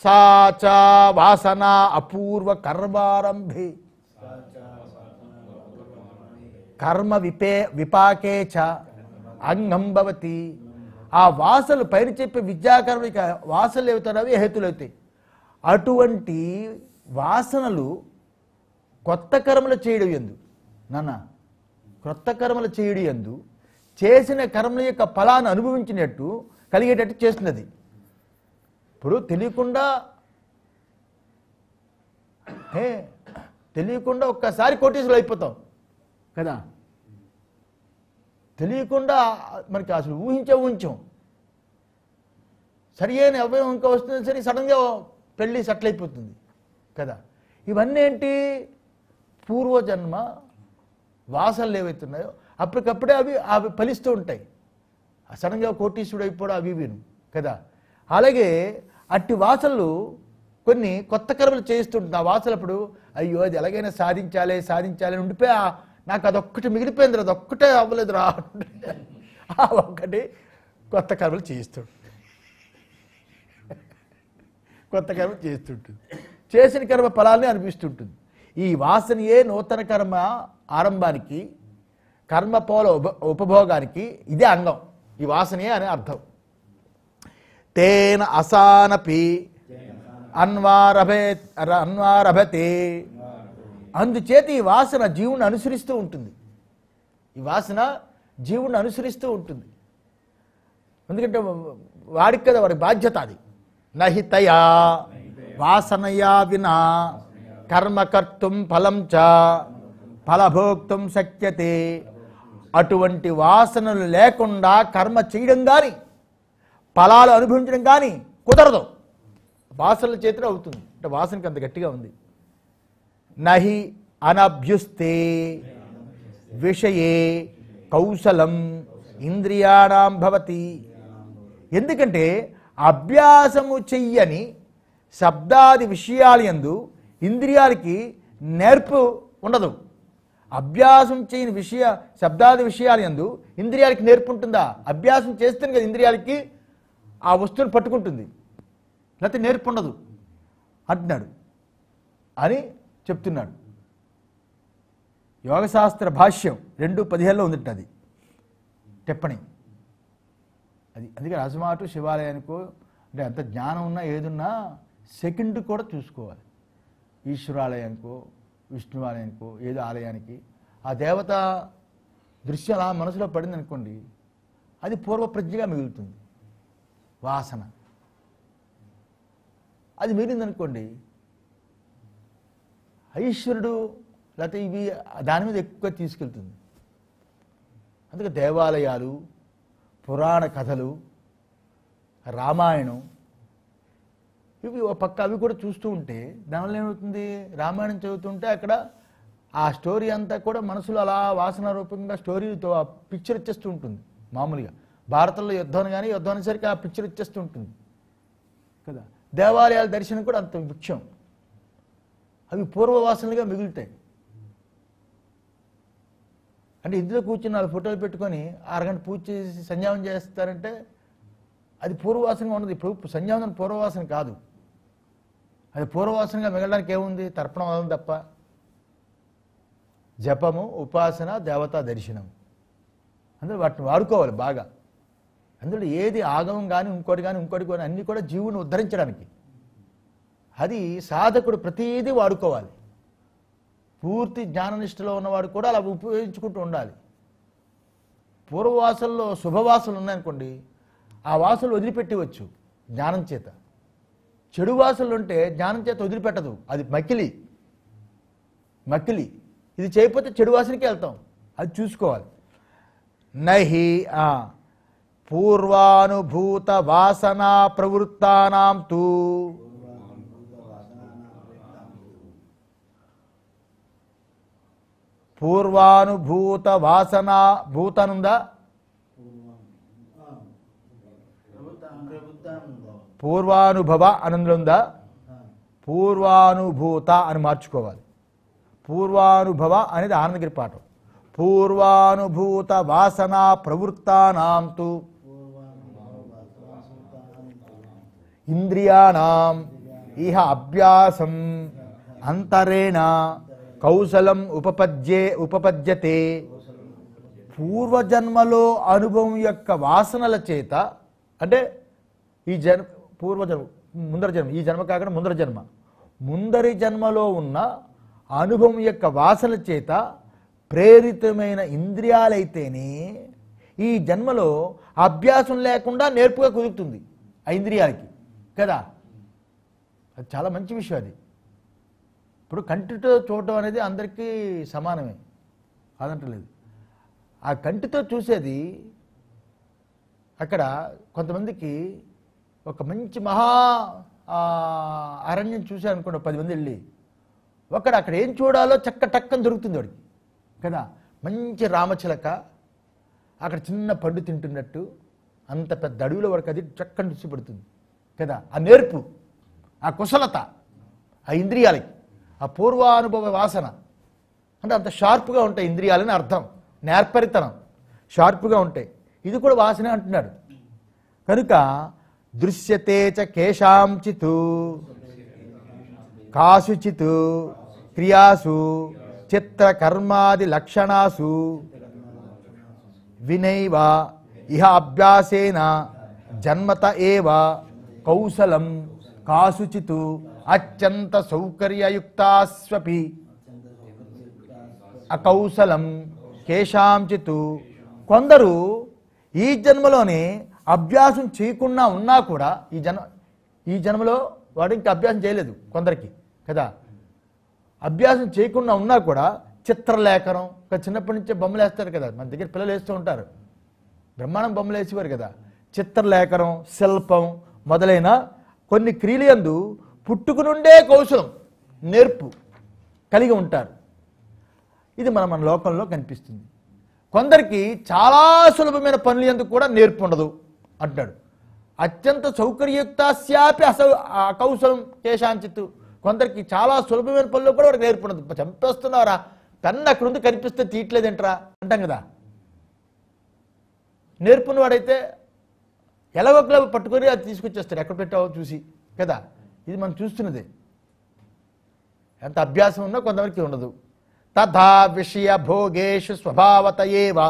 సా చ వాసన అపూర్వ కర్మారంభే కర్మ విపే విపాకే చ అంగం భవతి ఆ వాసనలు పైన చెప్పే విద్యాకర్మిక వాసనలు ఏవుతారు అవి హేతులు అవుతాయి అటువంటి వాసనలు కొత్త కర్మలు చేయడం ఎందు నాన్న కొత్త కర్మలు చేయడం ఎందు చేసిన కర్మల యొక్క ఫలాన్ని అనుభవించినట్టు కలిగేటట్టు చేస్తున్నది ఇప్పుడు తెలియకుండా ఏ తెలియకుండా ఒక్కసారి కోటీసులు అయిపోతాం కదా తెలియకుండా మనకి అసలు ఊహించే ఊహించాం సరి అయిన అభయం ఇంకా వస్తుంది సరే సడన్గా పెళ్ళి సెటిల్ అయిపోతుంది కదా ఇవన్నీ ఏంటి పూర్వజన్మ వాసనలు ఏవైతున్నాయో అప్పటికప్పుడే అవి అవి ఫలిస్తూ ఉంటాయి సడన్గా కోటీశ్వరుడు అయిపోవడం అవి విను కదా అలాగే అట్టి వాసనలు కొన్ని కొత్త కర్మలు చేయిస్తుంటుంది ఆ వాసనలు అప్పుడు అయ్యో అది ఎలాగైనా సాధించాలి సాధించాలి అని ఉండిపోయి ఆ, నాకు అదొక్కటి మిగిలిపోయింది అదొక్కటే అవ్వలేదు రా ఆ ఒక్కటి కొత్త కర్మలు చేయిస్తుంది కొత్త కర్మ చేస్తుంటుంది చేసిన కర్మ ఫలాల్ని అనిపిస్తుంటుంది ఈ వాసనయే నూతన కర్మ ఆరంభానికి కర్మ పోల ఉప ఉపభోగానికి ఇదే అంగం ఈ వాసనయే అని అర్థం తేన అసానపి అన్వారభే అన్వారభతే అందుచేత ఈ వాసన జీవుని అనుసరిస్తూ ఉంటుంది ఈ వాసన జీవుని అనుసరిస్తూ ఉంటుంది ఎందుకంటే వాడికి కదా వాడి బాధ్యత అది నహితయా వాసనయా వినా కర్మ కర్తుం ఫలం చ ఫలభోక్తం శక్యతే అటువంటి వాసనలు లేకుండా కర్మ చేయడం కానీ ఫలాలు అనుభవించడం కానీ కుదరదు వాసనల చేతిలో అవుతుంది అంటే వాసనకి అంత గట్టిగా ఉంది నహి అనభ్యుస్తే విషయే కౌశలం ఇంద్రియాణం భవతి ఎందుకంటే అభ్యాసము చెయ్యని శబ్దాది విషయాల యందు ఇంద్రియాలకి నేర్పు ఉండదు అభ్యాసం చేయని విషయ శబ్దాది విషయాల యందు ఇంద్రియాలకి నేర్పు ఉంటుందా అభ్యాసం చేస్తేనే కదా ఇంద్రియాలకి ఆ వస్తువుని పట్టుకుంటుంది లేకపోతే నేర్పు ఉండదు అంటున్నాడు అని చెప్తున్నాడు యోగశాస్త్ర భాష్యం రెండు పదిహేనులో ఉందిట అది టిప్పణి అది అందుకే రాజమాటు శివాలయానికో అంటే అంత జ్ఞానం ఉన్నా ఏదున్నా సెకండ్ కూడా చూసుకోవాలి ఈశ్వరాలయానికో విష్ణువాలయానికో ఏదో ఆలయానికి ఆ దేవత దృశ్యం అలా మనసులో పడింది అనుకోండి అది పూర్వ ప్రజ్ఞగా మిగులుతుంది వాసన అది మిగిలిందనుకోండి ఈశ్వరుడు లేకపోతే ఇవి దాని మీద ఎక్కువ తీసుకెళ్తుంది అందుకే దేవాలయాలు పురాణ కథలు రామాయణం ఇవి ఒక పక్క అవి కూడా చూస్తూ ఉంటే దానివల్ల ఏమవుతుంది రామాయణం చదువుతుంటే అక్కడ ఆ స్టోరీ అంతా కూడా మనసులో అలా వాసన రూపంగా స్టోరీతో ఆ పిక్చర్ ఇచ్చేస్తూ ఉంటుంది మామూలుగా భారతంలో యుద్ధం కానీ యుద్ధం అనేసరికి ఆ పిక్చర్ ఇచ్చేస్తూ ఉంటుంది కదా దేవాలయాల దర్శనం కూడా అంత ముఖ్యం అవి పూర్వవాసనలుగా మిగులుతాయి అంటే ఇందులో కూర్చుని నాలుగు ఫోటోలు పెట్టుకొని అరగంట పూజ చేసి సంధ్యావనం చేస్తారంటే అది పూర్వవాసనగా ఉన్నది ఇప్పుడు సంధ్యావనం పూర్వవాసన కాదు అది పూర్వవాసనగా మిగలడానికి ఏముంది తర్పణం వదలం తప్ప జపము ఉపాసన దేవతా దర్శనం అందులో వాటిని వాడుకోవాలి బాగా అందులో ఏది ఆగమం కానీ ఇంకోటి కానీ ఇంకోటి కానీ అన్నీ కూడా జీవుని ఉద్ధరించడానికి అది సాధకుడు ప్రతిదీ వాడుకోవాలి పూర్తి జ్ఞాననిష్టలో ఉన్నవాడు కూడా అలా ఉపయోగించుకుంటూ ఉండాలి పూర్వవాసనలో శుభవాసనలు ఉన్నాయనుకోండి ఆ వాసనలు వదిలిపెట్టవచ్చు జ్ఞానం చేత చెడు వాసనలు ఉంటే జ్ఞానం చేత వదిలిపెట్టదు అది మకిలి మకిలి ఇది చేయకపోతే చెడు వాసనకి వెళ్తాం అది చూసుకోవాలి నహి ఆ, పూర్వానుభూత వాసనా ప్రవృత్తానాం తూ పూర్వానుభూత వాసన భూతనుందా పూర్వానుభవ అనందుందా పూర్వానుభూత అని మార్చుకోవాలి పూర్వానుభవ అనేది ఆనందగిరి పాఠం పూర్వానుభూత వాసన ప్రవృత్తానాం తు ఇంద్రియాణం ఇహ అభ్యాసం అంతరేణ కౌశలం ఉపపద్యే ఉపపద్యతే పూర్వజన్మలో అనుభవం యొక్క వాసనల చేత అంటే ఈ జన్మ పూర్వజన్మ ముందర జన్మ ఈ జన్మ కాకుండా ముందర జన్మ ముందరి జన్మలో ఉన్న అనుభవం యొక్క వాసన చేత ప్రేరితమైన ఇంద్రియాలైతేనే ఈ జన్మలో అభ్యాసం లేకుండా నేర్పుగా కుదురుతుంది ఆ ఇంద్రియాలకి కదా అది చాలా మంచి విషయం అది ఇప్పుడు కంటితో చూడటం అనేది అందరికీ సమానమే అదంటలేదు ఆ కంటితో చూసేది అక్కడ కొంతమందికి ఒక మంచి మహా ఆ, అరణ్యం చూశారు అనుకోండి పది మంది వెళ్ళి ఒకడు అక్కడ ఏం చూడాలో చక్క టక్కని దొరుకుతుంది వాడికి కదా మంచి రామచిలక అక్కడ చిన్న పండు తింటున్నట్టు అంత పెద్ద అడవిలో వాడికి అది చక్కని రుచి పడుతుంది కదా ఆ నేర్పు ఆ కుశలత ఆ ఇంద్రియాలకి ఆ పూర్వానుభవ వాసన అంటే అంత షార్ప్గా ఉంటాయి ఇంద్రియాలని అర్థం నేర్పరితనం షార్ప్గా ఉంటాయి ఇది కూడా వాసనే అంటున్నాడు కనుక దృశ్యతే చ కేశాంచితు కాసుచిత్ క్రియాసు చిత్రకర్మాది లక్షణాసు వినైవ ఇహ అభ్యాసేన జన్మత ఏవ కౌశలం కాసుచిత్ అత్యంత సౌకర్యయుక్తాస్వపి అకౌశలం కేశాంచిత్ కొందరు ఈ జన్మలోనే అభ్యాసం చేయకుండా ఉన్నా కూడా ఈ జన్మ ఈ జన్మలో వాడు ఇంకా అభ్యాసం చేయలేదు కొందరికి కదా అభ్యాసం చేయకుండా ఉన్నా కూడా చిత్రలేఖనం ఇంకా చిన్నప్పటి నుంచే బొమ్మలు వేస్తారు కదా మన దగ్గర పిల్లలు వేస్తూ ఉంటారు బ్రహ్మాండం బొమ్మలు వేసేవారు కదా చిత్రలేఖనం శిల్పం మొదలైన కొన్ని క్రియలందు పుట్టుకు నుండే కౌశలం నేర్పు కలిగి ఉంటారు ఇది మన మన లోకంలో కనిపిస్తుంది కొందరికి చాలా సులభమైన పనులు ఎందుకు కూడా నేర్పు ఉండదు అంటాడు అత్యంత సౌకర్యయుక్తాస్యాపి అసౌ అకౌశలం కేశాంచిత్ కొందరికి చాలా సులభమైన పనులు కూడా వాడికి నేర్పు ఉండదు చంపేస్తున్నారా పెన్ను అక్కడ ఉంది కనిపిస్తే తీయట్లేదేంట్రా అంటాం కదా నేర్పుని వాడైతే ఎలాగొకలా పట్టుకొని అది తీసుకొచ్చేస్తాడు ఎక్కడ పెట్టావో చూసి కదా ఇది మనం చూస్తున్నదే ఎంత అభ్యాసం ఉన్నా కొంతవరకు ఉండదు తథా విషయ భోగేషు స్వభావత ఏవ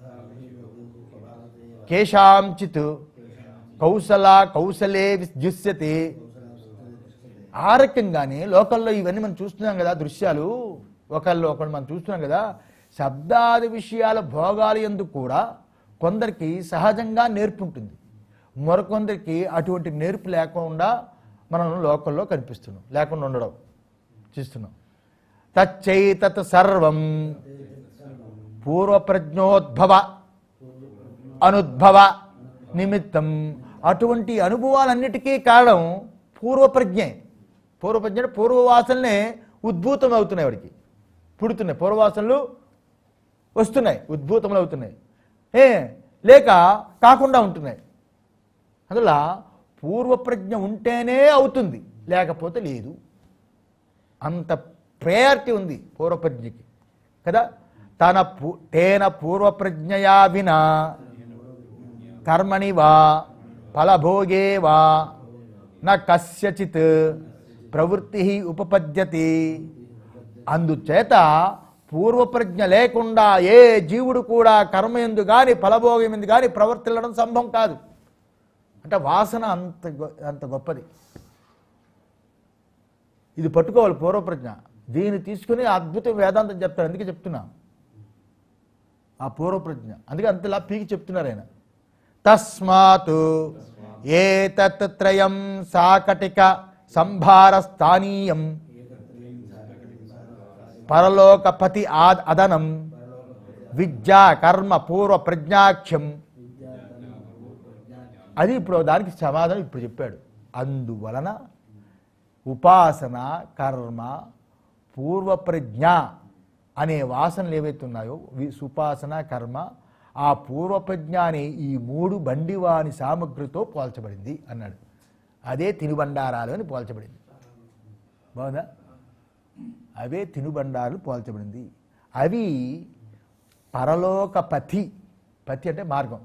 కేశాంచిత్ కౌశల కౌశలే విద్యుస్యతే ఆ రకంగానే లోకల్లో ఇవన్నీ మనం చూస్తున్నాం కదా దృశ్యాలు ఒకళ్ళు ఒకళ్ళు మనం చూస్తున్నాం కదా శబ్దాది విషయాల భోగాలు ఎందుకు కూడా కొందరికి సహజంగా నేర్పు ఉంటుంది మరికొందరికి అటువంటి నేర్పు లేకుండా మనం లోకల్లో కనిపిస్తున్నాం లేకుండా ఉండడం చూస్తున్నాం తచ్చైతత్ సర్వం పూర్వప్రజ్ఞోద్భవ అనుద్భవ నిమిత్తం అటువంటి అనుభవాలన్నిటికీ కారణం పూర్వప్రజ్ఞే పూర్వప్రజ్ఞ అంటే పూర్వవాసనలే ఉద్భూతం అవుతున్నాయి వాడికి పుడుతున్నాయి పూర్వవాసనలు వస్తున్నాయి ఉద్భూతములు అవుతున్నాయి ఏ లేక కాకుండా ఉంటున్నాయి అందువల్ల పూర్వప్రజ్ఞ ఉంటేనే అవుతుంది లేకపోతే లేదు అంత ప్రయారిటీ ఉంది పూర్వప్రజ్ఞకి కదా తన పూ తేన పూర్వప్రజ్ఞయా వినా కర్మణి వా ఫలభోగే వా న కస్యచిత్ ప్రవృత్తి ఉపపద్యతి అందుచేత పూర్వప్రజ్ఞ లేకుండా ఏ జీవుడు కూడా కర్మ ఎందు కానీ ఫలభోగం ఎందు కానీ ప్రవర్తిల్లడం సంభవం కాదు అంటే వాసన అంత గొ- అంత గొప్పది ఇది పట్టుకోవాలి పూర్వప్రజ్ఞ దీన్ని తీసుకుని అద్భుతం వేదాంతం చెప్తారు అందుకే చెప్తున్నా ఆ పూర్వప్రజ్ఞ అందుకే అంతలా పీకి చెప్తున్నారు ఆయన తస్మాత్ ఏతత్ త్రయం సాకటిక సంభార స్థానీయం పరలోకపతి ఆద్ అదనం విద్యా కర్మ పూర్వ ప్రజ్ఞాఖ్యం అది ఇప్పుడు దానికి సమాధానం ఇప్పుడు చెప్పాడు అందువలన ఉపాసన కర్మ పూర్వప్రజ్ఞ అనే వాసనలు ఏవైతే ఉన్నాయో వి- సుపాసన కర్మ ఆ పూర్వప్రజ్ఞ అనే ఈ మూడు బండివాని సామగ్రితో పోల్చబడింది అన్నాడు అదే తినుబండారాలు అని పోల్చబడింది బాగుందా అవే తినుబండారాలు పోల్చబడింది అవి పరలోక పథి పథి అంటే మార్గం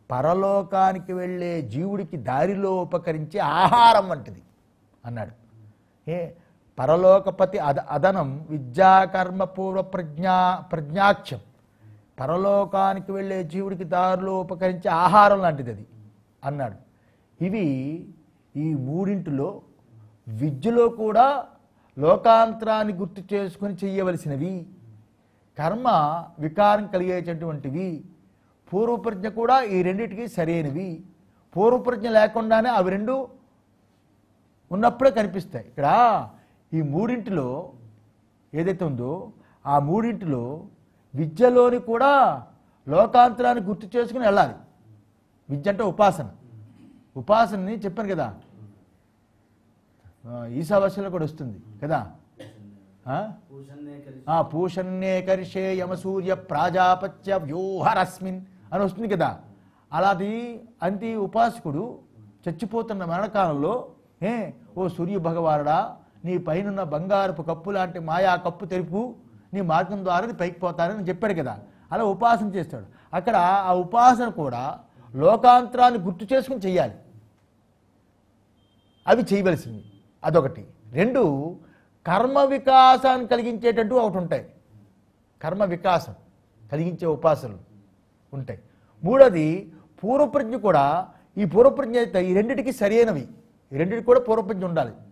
పరలోకానికి వెళ్ళే జీవుడికి దారిలో ఉపకరించే ఆహారం వంటిది అన్నాడు ఏ పరలోకపతి అద అదనం విద్యాకర్మ పూర్వ ప్రజ్ఞా ప్రజ్ఞాక్షం పరలోకానికి వెళ్ళే జీవుడికి దారిలో ఉపకరించే ఆహారం లాంటిది అది అన్నాడు ఇవి ఈ మూడింటిలో విద్యలో కూడా లోకాంతరాన్ని గుర్తు చేసుకొని చెయ్యవలసినవి కర్మ వికారం కలిగేటటువంటివి పూర్వప్రజ్ఞ కూడా ఈ రెండింటికి సరైనవి పూర్వప్రజ్ఞ లేకుండానే అవి రెండు ఉన్నప్పుడే కనిపిస్తాయి ఇక్కడ ఈ మూడింటిలో ఏదైతే ఉందో ఆ మూడింటిలో విద్యలోని కూడా లోకాంతరాన్ని గుర్తు చేసుకుని వెళ్ళాలి విద్య అంటే ఉపాసన ఉపాసనని చెప్పాను కదా ఆ, ఈశావాస్యంలో కూడా వస్తుంది కదా ఆ? ఆ పూషణ్యే కరిషే యమసూర్య ప్రాజాపత్య వ్యూహరస్మిన్ అని వస్తుంది కదా అలాంటి అంతి ఉపాసకుడు చచ్చిపోతున్న మరణకాలంలో ఏ ఓ సూర్య భగవానుడా నీ పైనున్న బంగారపు కప్పు లాంటి మాయా కప్పు తెలుపు నీ మార్గం ద్వారా నీ పైకి పోతానని చెప్పాడు కదా అలా ఉపాసన చేస్తాడు అక్కడ ఆ ఉపాసన కూడా లోకాంతరాన్ని గుర్తు చేసుకుని చెయ్యాలి అవి చేయవలసింది అదొకటి రెండు కర్మ వికాసాన్ని కలిగించేటట్టు ఒకటి ఉంటాయి కర్మ వికాసం కలిగించే ఉపాసనలు ఉంటాయి మూడోది పూర్వప్రజ్ఞ కూడా ఈ పూర్వప్రజ్ఞ అయితే ఈ రెండిటికి సరైనవి ఈ రెండిటికి కూడా పూర్వప్రజ్ఞ ఉండాలి